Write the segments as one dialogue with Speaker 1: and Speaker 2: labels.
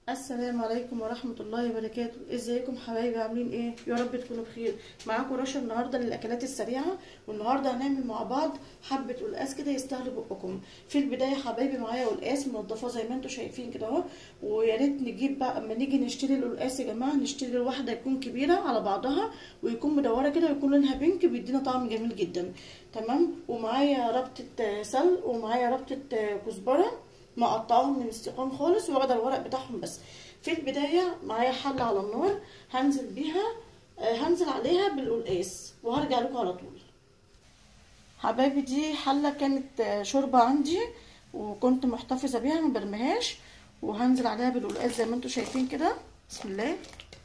Speaker 1: السلام عليكم ورحمة الله وبركاته ازيكم حبايبي عاملين ايه يا رب تكونوا بخير معاكم رشا النهاردة للأكلات السريعة والنهاردة هنعمل مع بعض حبة قلقاس كده يستاهلوا بقكم في البداية حبايبي معايا قلقاس منضفاه زي ما انتم شايفين كده اهو ويا ريت نجيب بقى اما نيجي نشتري القلقاس يا جماعة نشتري الواحدة يكون كبيرة على بعضها ويكون مدورة كده ويكون لونها بينك بيدينا طعم جميل جدا تمام ومعايا ربطة سلق ومعايا ربطة كزبرة مقطعهم من السيقان خالص واخده الورق بتاعهم بس في البدايه معايا حله على النار هنزل بيها هنزل عليها بالقلقاس وهرجع لكم على طول حبايبي دي حله كانت شوربه عندي وكنت محتفظه بيها ما برميهاش وهنزل عليها بالقلقاس زي ما انتم شايفين كده بسم الله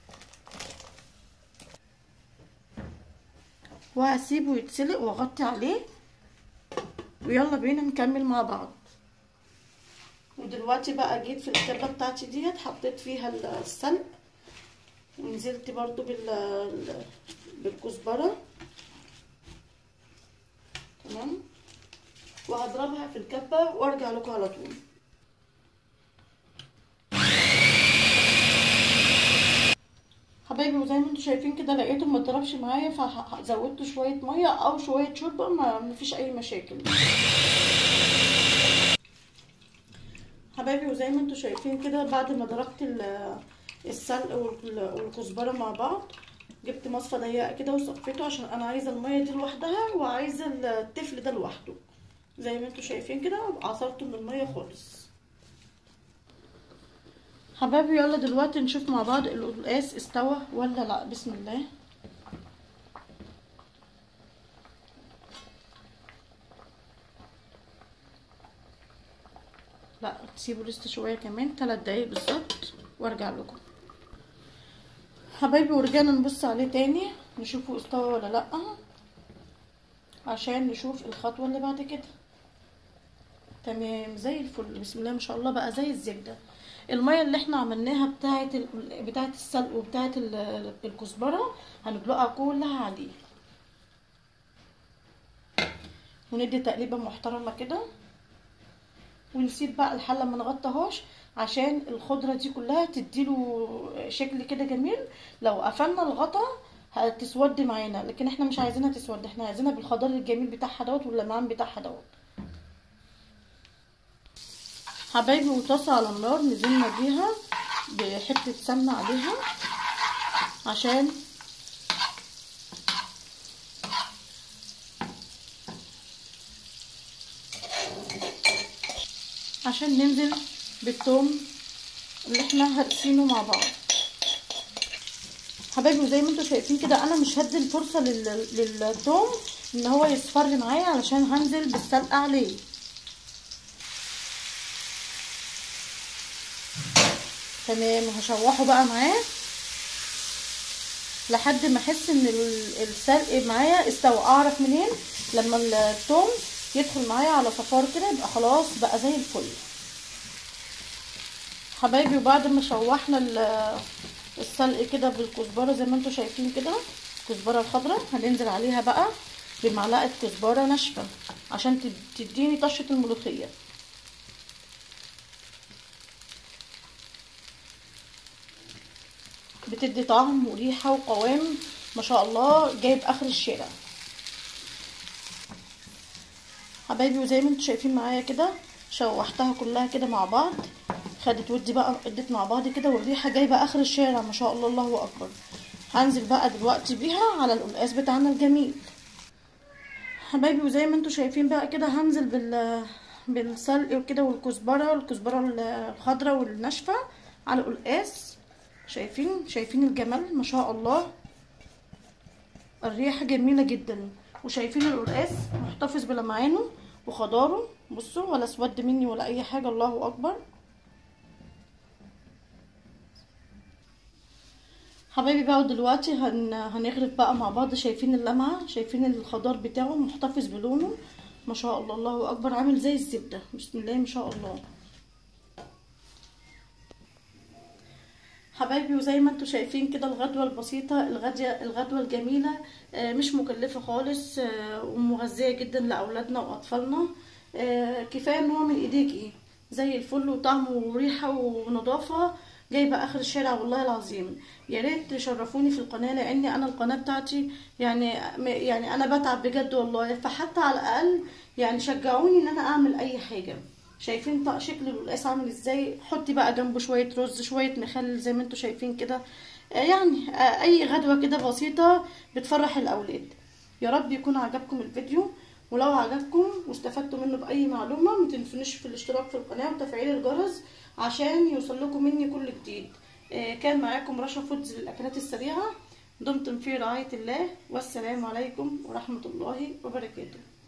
Speaker 1: وهسيبه يتسلق واغطي عليه ويلا بينا نكمل مع بعض ودلوقتي بقى جيت في الكبه بتاعتي ديت حطيت فيها السلق ونزلت برضو بال بالكزبره تمام وهضربها في الكبه وارجع لكم على طول حبايبي وزي ما انتم شايفين كده لقيته ما ضربش معايا فزودت شويه ميه او شويه شوربه ما فيش اي مشاكل حبايبي وزي ما انتم شايفين كده بعد ما ضربت السلق والكزبره مع بعض جبت مصفى ضيقه كده وصفيته عشان انا عايزه الميه دي لوحدها وعايزه التفل ده لوحده زي ما انتم شايفين كده عصرته من الميه خالص حبايبي يلا دلوقتي نشوف مع بعض القلقاس استوى ولا لا بسم الله لا تسيبوا لسه شويه كمان 3 دقايق بالظبط وارجع لكم حبايبي ورجعنا نبص عليه تاني نشوفه استوى ولا لا عشان نشوف الخطوه اللي بعد كده تمام زي الفل بسم الله ما شاء الله بقى زي الزبده الميه اللي احنا عملناها بتاعه ال... بتاعه السلق وبتاعه الكزبره هندلقها كلها عليه وندي تقليبه محترمه كده ونسيب بقى الحله ما نغطيهاش عشان الخضره دي كلها تديله شكل كده جميل لو قفلنا الغطا هتسود معانا لكن احنا مش عايزينها تسود احنا عايزينها بالخضار الجميل بتاعها دوت واللمعان بتاعها دوت حبايبي وطاسه على النار نزلنا بيها بحته سمنه عليها عشان عشان ننزل بالثوم اللي احنا هرسينه مع بعض حبايبي وزي ما انتم شايفين كده انا مش هدي الفرصه للثوم ان هو يصفر معايا علشان هنزل بالسلقه عليه تمام وهشوحه بقى معاه لحد ما احس ان السلق معايا استوى اعرف منين لما الثوم يدخل معايا على صفار كده يبقى خلاص بقى زي الفل حبايبي وبعد ما شوحنا السلق كده بالكزبره زي ما انتم شايفين كده الكزبره الخضراء هننزل عليها بقى بمعلقه كزبره ناشفه عشان تديني طشه الملوخيه بتدي طعم وريحه وقوام ما شاء الله جايب اخر الشارع حبايبي وزي ما انتم شايفين معايا كده شوحتها كلها كده مع بعض خدت ودي بقى ادت مع بعض كده والريحه جايبه اخر الشارع ما شاء الله الله اكبر هنزل بقى دلوقتي بيها على القلقاس بتاعنا الجميل حبايبي وزي ما انتم شايفين بقى كده هنزل بال بالسلق وكده والكزبره والكزبره الخضراء والناشفه على القلقاس شايفين شايفين الجمال ما شاء الله الريحه جميله جدا وشايفين القلقاس محتفظ بلمعانه وخضاره بصوا ولا اسود مني ولا اي حاجه الله اكبر حبايبي بقى دلوقتي هن... هنغرف بقى مع بعض شايفين اللمعه شايفين الخضار بتاعه محتفظ بلونه ما شاء الله الله اكبر عامل زي الزبده بسم الله ما شاء الله حبايبي وزي ما انتم شايفين كده الغدوه البسيطه الغدوه الغدوه الجميله مش مكلفه خالص ومغذيه جدا لاولادنا واطفالنا كفايه ان هو من ايديكي زي الفل وطعم وريحه ونظافه جايبه اخر الشارع والله العظيم يا ريت تشرفوني في القناه لاني انا القناه بتاعتي يعني يعني انا بتعب بجد والله فحتى على الاقل يعني شجعوني ان انا اعمل اي حاجه شايفين طق شكل القلقاس عامل ازاي حطي بقى جنبه شويه رز شويه مخلل زي ما انتم شايفين كده يعني اي غدوه كده بسيطه بتفرح الاولاد يا رب يكون عجبكم الفيديو ولو عجبكم واستفدتوا منه باي معلومه ما تنسونيش في الاشتراك في القناه وتفعيل الجرس عشان يوصل لكم مني كل جديد كان معاكم رشا فودز للاكلات السريعه دمتم في رعايه الله والسلام عليكم ورحمه الله وبركاته